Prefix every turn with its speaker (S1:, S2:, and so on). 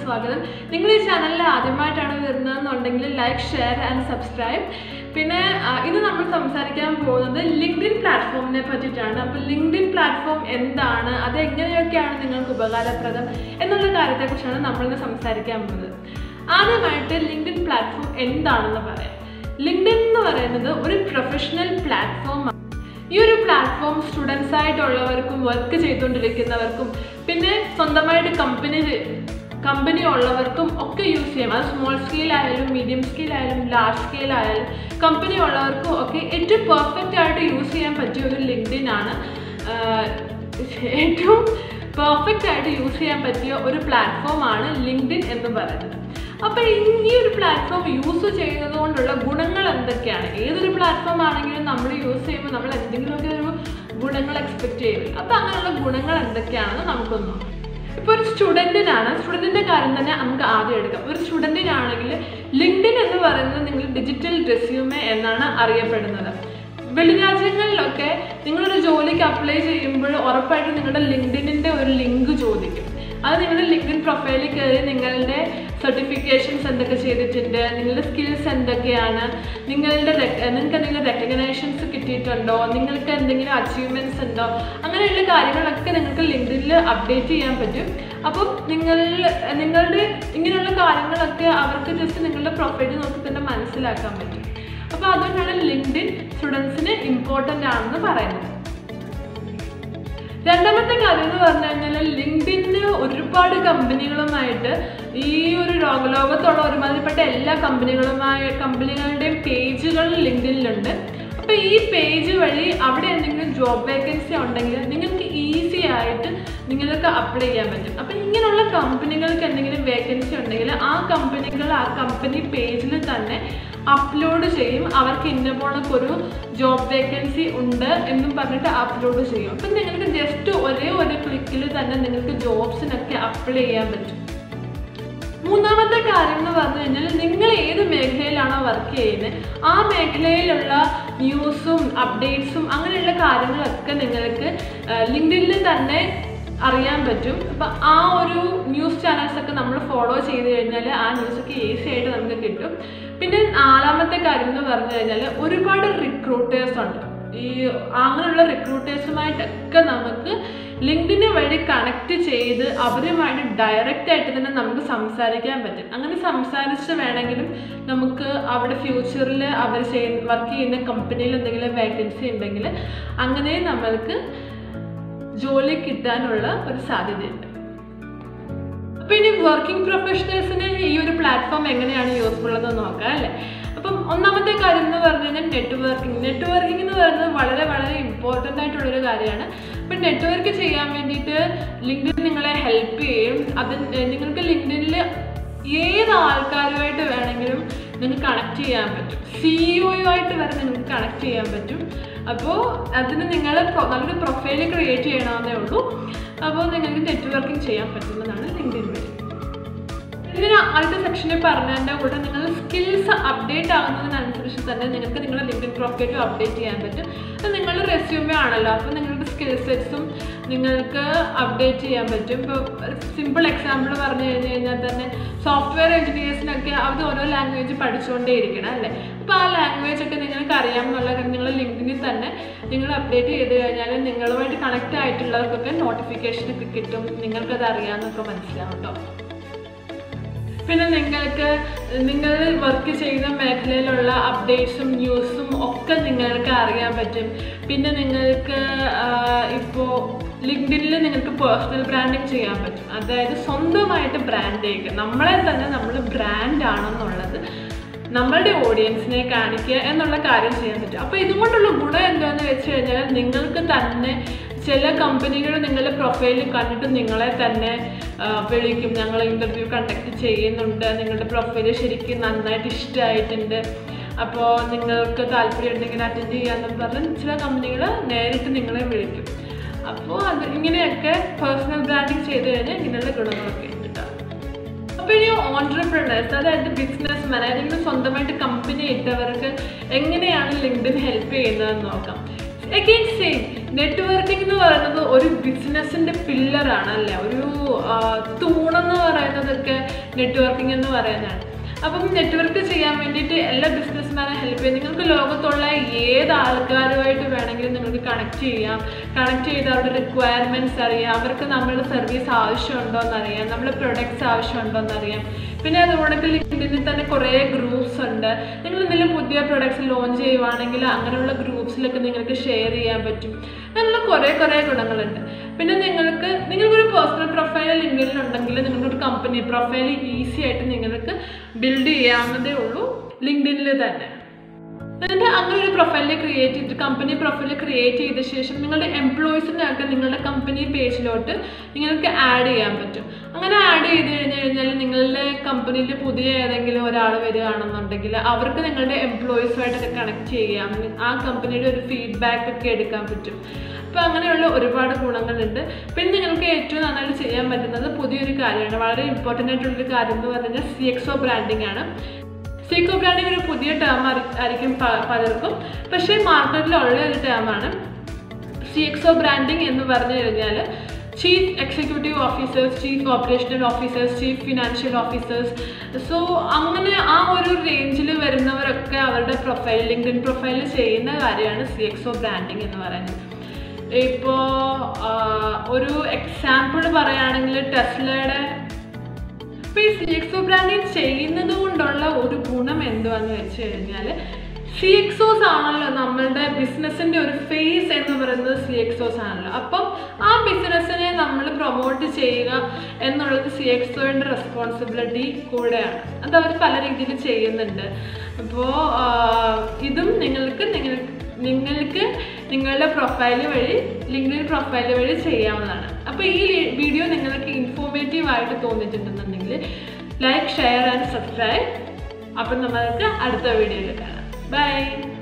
S1: സ്വാഗതം നിങ്ങൾ ഈ ചാനലിൽ ആദ്യമായിട്ടാണ് വരുന്നതെന്നുണ്ടെങ്കിൽ ലൈക്ക് ഷെയർ ആൻഡ് സബ്സ്ക്രൈബ് പിന്നെ ആ, ഇന്ന് നമ്മൾ സംസാരിക്കാൻ പോകുന്നത് ലിങ്ക്ഡിൻ പ്ലാറ്റ്ഫോമിനെ പറ്റിയിട്ടാണ് അപ്പോൾ ലിങ്ക്ഡിൻ പ്ലാറ്റ്ഫോം എന്താണ് അത് എങ്ങനെയൊക്കെയാണ് നിങ്ങൾക്ക് ഉപകാരപ്രദം എന്നുള്ള കാര്യത്തെക്കുറിച്ചാണ് നമ്മളിന്ന് സംസാരിക്കാൻ പോകുന്നത് ആദ്യമായിട്ട് ലിങ്ക്ഡിൻ പ്ലാറ്റ്ഫോം എന്താണെന്ന് പറയാം ലിങ്ക്ഡിൻ എന്ന് പറയുന്നത് ഒരു പ്രൊഫഷണൽ പ്ലാറ്റ്ഫോം ഈ ഒരു പ്ലാറ്റ്ഫോം സ്റ്റുഡൻസ് ആയിട്ടുള്ളവർക്കും വർക്ക് ചെയ്തുകൊണ്ടിരിക്കുന്നവർക്കും പിന്നെ സ്വന്തമായിട്ട് കമ്പനി കമ്പനി ഉള്ളവർക്കും ഒക്കെ യൂസ് ചെയ്യാം അത് സ്മോൾ സ്കെയിൽ ആയാലും മീഡിയം സ്കെയിൽ ആയാലും ലാർജ് സ്കെയിൽ ആയാലും കമ്പനി ഉള്ളവർക്കും ഒക്കെ ഏറ്റവും പെർഫെക്റ്റ് ആയിട്ട് യൂസ് ചെയ്യാൻ പറ്റിയ ഒരു ലിങ്ക്ഡിൻ ആണ് ആഹ് ഏറ്റവും പെർഫെക്റ്റ് ആയിട്ട് യൂസ് ചെയ്യാൻ പറ്റിയ ഒരു പ്ലാറ്റ്ഫോമാണ് ലിങ്ക്ഡിൻ എന്ന് പറയുന്നത് അപ്പോൾ ഈ ഒരു പ്ലാറ്റ്ഫോം യൂസ് ചെയ്യുന്നത് കൊണ്ടുള്ള ഗുണങ്ങൾ എന്തൊക്കെയാണ് ഏതൊരു പ്ലാറ്റ്ഫോം ആണെങ്കിലും നമ്മൾ യൂസ് ചെയ്യുമ്പോൾ നമ്മൾ എന്തെങ്കിലുമൊക്കെ ഒരു ഗുണങ്ങൾ എക്സ്പെക്ട് ചെയ്യും അപ്പോൾ അങ്ങനെയുള്ള ഗുണങ്ങൾ എന്തൊക്കെയാണെന്ന് നമുക്കൊന്ന് നോക്കാം ഇപ്പോൾ ഒരു സ്റ്റുഡൻറ്റിനാണ് സ്റ്റുഡൻറ്റിൻ്റെ കാര്യം തന്നെ നമുക്ക് ആദ്യം എടുക്കാം ഒരു സ്റ്റുഡൻറ്റിനാണെങ്കിൽ ലിങ്ക്ഡിൻ എന്ന് പറയുന്നത് നിങ്ങൾ ഡിജിറ്റൽ റെസ്യൂമെ എന്നാണ് അറിയപ്പെടുന്നത് വെളിരാജ്യങ്ങളിലൊക്കെ നിങ്ങളൊരു ജോലിക്ക് അപ്ലൈ ചെയ്യുമ്പോൾ ഉറപ്പായിട്ടും നിങ്ങളുടെ ലിങ്ക്ഡിനിൻ്റെ ഒരു ലിങ്ക് ചോദിക്കും അത് നിങ്ങളുടെ ലിങ്ക്ഡിൻ പ്രൊഫൈലിൽ കയറി നിങ്ങളുടെ സർട്ടിഫിക്കേഷൻസ് എന്തൊക്കെ ചെയ്തിട്ടുണ്ട് നിങ്ങളുടെ സ്കിൽസ് എന്തൊക്കെയാണ് നിങ്ങളുടെ rec- നിങ്ങൾക്ക് എന്തെങ്കിലും റെക്കഗ്നേഷൻസ് കിട്ടിയിട്ടുണ്ടോ നിങ്ങൾക്ക് എന്തെങ്കിലും അച്ചീവ്മെൻറ്റ്സ് ഉണ്ടോ അങ്ങനെയുള്ള കാര്യങ്ങളൊക്കെ നിങ്ങൾക്ക് ലിങ്ക്ഡിനിൽ അപ്ഡേറ്റ് ചെയ്യാൻ പറ്റും അപ്പം നിങ്ങൾ നിങ്ങളുടെ ഇങ്ങനെയുള്ള കാര്യങ്ങളൊക്കെ അവർക്ക് ജസ്റ്റ് നിങ്ങളുടെ പ്രൊഫൈൽ നോക്കി തന്നെ മനസ്സിലാക്കാൻ പറ്റും അപ്പോൾ അതുകൊണ്ടാണ് ലിങ്ക്ഡിൻ സ്റ്റുഡൻസിന് ഇമ്പോർട്ടൻ്റ് ആണെന്ന് പറയുന്നത് രണ്ടാമത്തെ കാര്യം എന്ന് പറഞ്ഞു കഴിഞ്ഞാൽ ലിങ്ക്ഡിന് ഒരുപാട് കമ്പനികളുമായിട്ട് ഈ ഒരു ലോക ലോകത്തുള്ള ഒരുമാതിരിപ്പെട്ട എല്ലാ കമ്പനികളുമായ കമ്പനികളുടെയും പേജുകൾ ലിങ്ക്ഡിനിലുണ്ട് അപ്പോൾ ഈ പേജ് വഴി അവിടെ എന്തെങ്കിലും ജോബ് വേക്കൻസി ഉണ്ടെങ്കിൽ നിങ്ങൾക്ക് ഈസി ആയിട്ട് നിങ്ങൾക്ക് അപ്ലൈ ചെയ്യാൻ പറ്റും അപ്പോൾ ഇങ്ങനെയുള്ള കമ്പനികൾക്ക് എന്തെങ്കിലും വേക്കൻസി ഉണ്ടെങ്കിൽ ആ കമ്പനികൾ ആ കമ്പനി പേജിൽ തന്നെ അപ്ലോഡ് ചെയ്യും അവർക്ക് ഇന്ന പോണക്ക് ഒരു ജോബ് വേക്കൻസി ഉണ്ട് എന്നും പറഞ്ഞിട്ട് അപ്ലോഡ് ചെയ്യും അപ്പം നിങ്ങൾക്ക് ജസ്റ്റ് ഒരേ ഒരു ക്ലിക്കിൽ തന്നെ നിങ്ങൾക്ക് ജോബ്സിനൊക്കെ അപ്ലൈ ചെയ്യാൻ പറ്റും മൂന്നാമത്തെ കാര്യം എന്ന് പറഞ്ഞു കഴിഞ്ഞാൽ നിങ്ങൾ ഏത് മേഖലയിലാണോ വർക്ക് ചെയ്യുന്നത് ആ മേഖലയിലുള്ള ന്യൂസും അപ്ഡേറ്റ്സും അങ്ങനെയുള്ള കാര്യങ്ങളൊക്കെ നിങ്ങൾക്ക് ലിങ്ക്ഡിനിൽ തന്നെ അറിയാൻ പറ്റും അപ്പം ആ ഒരു ന്യൂസ് ചാനൽസ് ഒക്കെ നമ്മൾ ഫോളോ ചെയ്ത് കഴിഞ്ഞാൽ ആ ന്യൂസൊക്കെ ഈസി ആയിട്ട് നമുക്ക് കിട്ടും പിന്നെ നാലാമത്തെ കാര്യം എന്ന് പറഞ്ഞു കഴിഞ്ഞാൽ ഒരുപാട് റിക്രൂട്ടേഴ്സ് ഉണ്ട് ഈ അങ്ങനെയുള്ള റിക്രൂട്ടേഴ്സുമായിട്ടൊക്കെ നമുക്ക് ലിങ്ക്ഡിനെ വഴി കണക്ട് ചെയ്ത് അവരുമായിട്ട് ഡയറക്റ്റ് ആയിട്ട് തന്നെ നമുക്ക് സംസാരിക്കാൻ പറ്റും അങ്ങനെ സംസാരിച്ച് വേണമെങ്കിലും നമുക്ക് അവിടെ ഫ്യൂച്ചറിൽ അവർ ചെയ്യുന്ന വർക്ക് ചെയ്യുന്ന കമ്പനിയിൽ എന്തെങ്കിലും വേക്കൻസി ഉണ്ടെങ്കിൽ അങ്ങനെ നമ്മൾക്ക് ജോലി കിട്ടാനുള്ള ഒരു സാധ്യതയുണ്ട് അപ്പോൾ ഇനി വർക്കിംഗ് പ്രൊഫഷണൽസിന് ഈ ഒരു പ്ലാറ്റ്ഫോം എങ്ങനെയാണ് യൂസ്ഫുൾ എന്ന് നോക്കാം അല്ലേ അപ്പം ഒന്നാമത്തെ കാര്യം എന്ന് പറഞ്ഞു കഴിഞ്ഞാൽ നെറ്റ്വർക്കിംഗ് നെറ്റ്വർക്കിംഗ് എന്ന് പറയുന്നത് വളരെ വളരെ ഇമ്പോർട്ടൻ്റ് ആയിട്ടുള്ളൊരു കാര്യമാണ് അപ്പം നെറ്റ്വർക്ക് ചെയ്യാൻ വേണ്ടിയിട്ട് ലിങ്ക്ഡിൻ നിങ്ങളെ ഹെൽപ്പ് ചെയ്യും അത് നിങ്ങൾക്ക് ലിങ്ക്ഡിനിൽ ഏത് ആൾക്കാരുമായിട്ട് വേണമെങ്കിലും നിങ്ങൾക്ക് കണക്ട് ചെയ്യാൻ പറ്റും സിഇഒയുമായിട്ട് വരെ നിങ്ങൾക്ക് കണക്ട് ചെയ്യാൻ പറ്റും അപ്പോൾ അതിന് നിങ്ങൾ നല്ലൊരു പ്രൊഫൈൽ ക്രിയേറ്റ് ചെയ്യണമെന്നേ ഉള്ളൂ അപ്പോൾ നിങ്ങൾക്ക് നെറ്റ്വർക്കിംഗ് ചെയ്യാൻ പറ്റുന്നതാണ് ലിങ്ക്ഡിൻ വഴി ഇതിന് ആദ്യത്തെ സെക്ഷനിൽ പറഞ്ഞതിൻ്റെ കൂടെ നിങ്ങൾ സ്കിൽസ് അപ്ഡേറ്റ് ആകുന്നതിനനുസരിച്ച് തന്നെ നിങ്ങൾക്ക് നിങ്ങളുടെ ലിങ്ക്ഡിൻ പ്രൊഫൈലും അപ്ഡേറ്റ് ചെയ്യാൻ പറ്റും അത് നിങ്ങളുടെ റെസ്യൂമേ ആണല്ലോ അപ്പോൾ നിങ്ങളുടെ സ്കിൽ സെറ്റ്സും നിങ്ങൾക്ക് അപ്ഡേറ്റ് ചെയ്യാൻ പറ്റും ഇപ്പോൾ സിമ്പിൾ എക്സാമ്പിൾ പറഞ്ഞു കഴിഞ്ഞ് കഴിഞ്ഞാൽ തന്നെ സോഫ്റ്റ്വെയർ എഞ്ചിനീയേഴ്സിനൊക്കെ അവർ ഓരോ ലാംഗ്വേജ് പഠിച്ചുകൊണ്ടേ ഇരിക്കണം അല്ലേ അപ്പോൾ ആ ലാംഗ്വേജ് ഒക്കെ നിങ്ങൾക്ക് അറിയാമെന്നുള്ള കാര്യം നിങ്ങൾ ലിങ്ക്ഡിനിൽ തന്നെ നിങ്ങൾ അപ്ഡേറ്റ് ചെയ്ത് കഴിഞ്ഞാൽ നിങ്ങളുമായിട്ട് കണക്റ്റ് ആയിട്ടുള്ളവർക്കൊക്കെ നോട്ടിഫിക്കേഷൻ ഒക്കെ കിട്ടും നിങ്ങൾക്കത് അറിയാമെന്നൊക്കെ മനസ്സിലാവും കേട്ടോ പിന്നെ നിങ്ങൾക്ക് നിങ്ങൾ വർക്ക് ചെയ്യുന്ന മേഖലയിലുള്ള അപ്ഡേറ്റ്സും ന്യൂസും ഒക്കെ നിങ്ങൾക്ക് അറിയാൻ പറ്റും പിന്നെ നിങ്ങൾക്ക് ഇപ്പോൾ ലിങ്ക്ഡിനിൽ നിങ്ങൾക്ക് പേഴ്സണൽ ബ്രാൻഡിങ് ചെയ്യാൻ പറ്റും അതായത് സ്വന്തമായിട്ട് ബ്രാൻഡ് ചെയ്യുക നമ്മളെ തന്നെ നമ്മൾ ബ്രാൻഡ് ആണെന്നുള്ളത് നമ്മളുടെ ഓഡിയൻസിനെ കാണിക്കുക എന്നുള്ള കാര്യം ചെയ്യാൻ പറ്റും അപ്പോൾ ഇതുകൊണ്ടുള്ള ഗുണം എന്താണെന്ന് വെച്ച് കഴിഞ്ഞാൽ നിങ്ങൾക്ക് തന്നെ ചില കമ്പനികൾ നിങ്ങളുടെ പ്രൊഫൈലിൽ കണ്ടിട്ട് നിങ്ങളെ തന്നെ ആ, വിളിക്കും ഞങ്ങൾ ഇൻ്റർവ്യൂ കണ്ടക്ട് ചെയ്യുന്നുണ്ട് നിങ്ങളുടെ പ്രൊഫൈൽ ശരിക്കും നന്നായിട്ട് ഇഷ്ടമായിട്ടുണ്ട് അപ്പോൾ നിങ്ങൾക്ക് താല്പര്യം ഉണ്ടെങ്കിൽ അറ്റൻഡ് ചെയ്യാമെന്ന് പറഞ്ഞ് ചില കമ്പനികൾ നേരിട്ട് നിങ്ങളെ വിളിക്കും അപ്പോൾ അത് ഇങ്ങനെയൊക്കെ പേഴ്സണൽ ബ്രാൻഡിങ് ചെയ്ത് കഴിഞ്ഞാൽ ഇങ്ങനെയുള്ള ഗുണങ്ങളൊക്കെ ഉണ്ട് കേട്ടോ അപ്പോൾ ഇനി ഓൺടർപ്രണേഴ്സ് അതായത് ബിസിനസ് മാൻ അല്ലെങ്കിൽ സ്വന്തമായിട്ട് കമ്പനി ഇട്ടവർക്ക് എങ്ങനെയാണ് ലിങ്ക്ഡിൻ ഹെൽപ്പ് ചെയ്യുന്നതെന്ന് നോക്കാം അഗെയിൻ സെയിം നെറ്റ്വർക്കിംഗ് എന്ന് പറയുന്നത് ഒരു ബിസിനസ്സിന്റെ പില്ലറാണ് അല്ലേ ഒരു ആ, തൂണെന്ന് പറയുന്നതൊക്കെ നെറ്റ്വർക്കിംഗ് എന്ന് പറയുന്നതാണ് അപ്പം നെറ്റ്വർക്ക് ചെയ്യാൻ വേണ്ടിയിട്ട് എല്ലാ ബിസിനസ്മാനെ ഹെൽപ്പ് ചെയ്യും നിങ്ങൾക്ക് ലോകത്തുള്ള ഏത് ആൾക്കാരുമായിട്ട് വേണമെങ്കിലും നിങ്ങൾക്ക് കണക്ട് ചെയ്യാം കണക്ട് ചെയ്ത് അവരുടെ റിക്വയർമെൻറ്റ്സ് അറിയാം അവർക്ക് നമ്മളുടെ സർവീസ് ആവശ്യമുണ്ടോ എന്നറിയാം നമ്മുടെ പ്രൊഡക്ട്സ് ആവശ്യമുണ്ടോ എന്നറിയാം പിന്നെ അതുകൊണ്ട് ലിങ്ക്ഡിനിൽ തന്നെ കുറേ ഗ്രൂപ്പ്സ് ഉണ്ട് നിങ്ങൾ എന്തെങ്കിലും പുതിയ പ്രൊഡക്ട്സ് ലോഞ്ച് ചെയ്യുവാണെങ്കിൽ അങ്ങനെയുള്ള ഗ്രൂപ്പ്സിലൊക്കെ നിങ്ങൾക്ക് ഷെയർ ചെയ്യാൻ പറ്റും അങ്ങനെയുള്ള കുറേ കുറേ ഗുണങ്ങളുണ്ട് പിന്നെ നിങ്ങൾക്ക് നിങ്ങൾക്കൊരു പേഴ്സണൽ പ്രൊഫൈൽ ലിങ്ക്ഡിനിൽ ഉണ്ടെങ്കിൽ നിങ്ങൾക്കൊരു കമ്പനി പ്രൊഫൈൽ ഈസി ആയിട്ട് നിങ്ങൾക്ക് ബിൽഡ് ചെയ്യാവുന്നതേ ഉള്ളൂ ലിങ്ക്ഡിനിൽ തന്നെ എന്നിട്ട് അങ്ങനെ ഒരു പ്രൊഫൈൽ ക്രിയേറ്റ് ചെയ്തിട്ട് കമ്പനി പ്രൊഫൈൽ ക്രിയേറ്റ് ചെയ്ത ശേഷം നിങ്ങളുടെ എംപ്ലോയീസിനെയൊക്കെ നിങ്ങളുടെ കമ്പനി പേജിലോട്ട് നിങ്ങൾക്ക് ആഡ് ചെയ്യാൻ പറ്റും അങ്ങനെ ആഡ് ചെയ്ത് കഴിഞ്ഞ് കഴിഞ്ഞാൽ നിങ്ങളുടെ കമ്പനിയിൽ പുതിയ ഏതെങ്കിലും ഒരാൾ വരികയാണെന്നുണ്ടെങ്കിൽ അവർക്ക് നിങ്ങളുടെ എംപ്ലോയീസുമായിട്ടൊക്കെ കണക്ട് ചെയ്യാം ആ കമ്പനിയുടെ ഒരു ഫീഡ്ബാക്ക് ഒക്കെ എടുക്കാൻ പറ്റും അപ്പോൾ അങ്ങനെയുള്ള ഒരുപാട് ഗുണങ്ങളുണ്ട് പിന്നെ നിങ്ങൾക്ക് ഏറ്റവും നന്നായിട്ട് ചെയ്യാൻ പറ്റുന്നത് പുതിയൊരു കാര്യമാണ് വളരെ ഇമ്പോർട്ടൻ്റ് ആയിട്ടുള്ളൊരു കാര്യം എന്ന് പറഞ്ഞു കഴിഞ്ഞാൽ സി എക്സോ ബ്രാൻഡിങ് ആണ് സീക്കോ ബ്രാൻഡിങ് ഒരു പുതിയ ടേം ആയിരിക്കും പ- പലർക്കും പക്ഷേ മാർക്കറ്റിലുള്ള ഒരു ടേമാണ് സി എക്സോ ബ്രാൻഡിങ് എന്ന് പറഞ്ഞു കഴിഞ്ഞാൽ chief executive officers chief operational officers chief financial officers so അങ്ങനെ ആ ഒരു റേഞ്ചിൽ വരുന്നവരൊക്കെ അവരുടെ പ്രൊഫൈൽ ലിങ്ക്ഡിൻ പ്രൊഫൈൽ ചെയ്യുന്ന കാര്യമാണ് സി എക്സോ ബ്രാൻഡിങ് എന്ന് പറയുന്നത് ഇപ്പോൾ ഒരു എക്സാമ്പിൾ പറയുകയാണെങ്കിൽ ടെസ്ലയുടെ ഇപ്പോൾ ഈ സി എക്സോ ബ്രാൻഡിങ് ചെയ്യുന്നത് കൊണ്ടുള്ള ഒരു ഗുണം എന്തുവാന്ന് വെച്ച് കഴിഞ്ഞാൽ സി എക്സോസ് ആണല്ലോ നമ്മളുടെ ബിസിനസ്സിൻ്റെ ഒരു ഫേസ് എന്ന് പറയുന്നത് സി എക്സോസ് ആണല്ലോ അപ്പം ആ ബിസിനസ്സിനെ നമ്മൾ പ്രൊമോട്ട് ചെയ്യുക എന്നുള്ളത് സി എക്സോയുടെ റെസ്പോൺസിബിലിറ്റി കൂടെയാണ് അത് അവർ പല രീതിയിൽ ചെയ്യുന്നുണ്ട് അപ്പോൾ ഇതും നിങ്ങൾക്ക് നിങ്ങൾക്ക് നിങ്ങൾക്ക് നിങ്ങളുടെ പ്രൊഫൈൽ വഴി ലിങ്ക്ഡിൻ പ്രൊഫൈൽ വഴി ചെയ്യാവുന്നതാണ് അപ്പോൾ ഈ വീഡിയോ നിങ്ങൾക്ക് ഇൻഫോർമേറ്റീവ് ആയിട്ട് തോന്നിയിട്ടുണ്ടെന്നുണ്ടെങ്കിൽ ലൈക്ക് ഷെയർ ആൻഡ് സബ്സ്ക്രൈബ് അപ്പം നമ്മൾക്ക് അടുത്ത വീഡിയോയിൽ കാണാം ബൈ